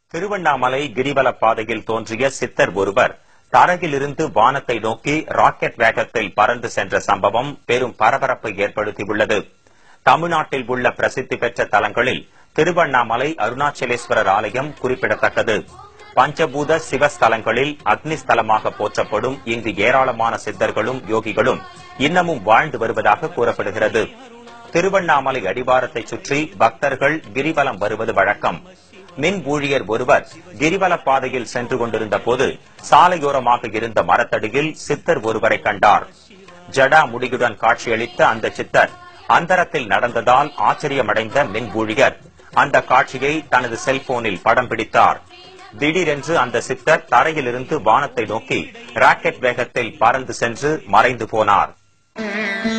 திருவண்ணாமலை கிரிவல பாதையில் தோன்றிய சித்தர் ஒருவர் தரையிலிருந்து வானத்தை நோக்கி ராக்கெட் வேகத்தில் பறந்து சென்ற சம்பவம் பெரும் பரபரப்பை ஏற்படுத்தியுள்ளது தமிழ்நாட்டில் உள்ள பிரசித்தி பெற்ற தலங்களில் திருவண்ணாமலை அருணாச்சலேஸ்வரர் ஆலயம் குறிப்பிடத்தக்கது பஞ்சபூத சிவஸ்தலங்களில் அக்னி ஸ்தலமாக போற்றப்படும் இங்கு ஏராளமான சித்தர்களும் யோகிகளும் இன்னமும் வாழ்ந்து வருவதாக கூறப்படுகிறது திருவண்ணாமலை அடிவாரத்தை சுற்றி பக்தர்கள் கிரிவலம் வருவது வழக்கம் மின் ஊழியர் ஒருவர் கிரிவல பாதையில் சென்று கொண்டிருந்த போது சாலையோரமாக இருந்த மரத்தடியில் சித்தர் ஒருவரை கண்டார் ஜடா முடியுடன் காட்சியளித்த அந்த சித்தர் அந்தரத்தில் நடந்ததால் ஆச்சரியமடைந்த மின் ஊழியர் அந்த காட்சியை தனது செல்போனில் படம் பிடித்தார் திடீரென்று அந்த சித்தர் தரையிலிருந்து வானத்தை நோக்கி ராக்கெட் வேகத்தில் பறந்து சென்று மறைந்து போனார்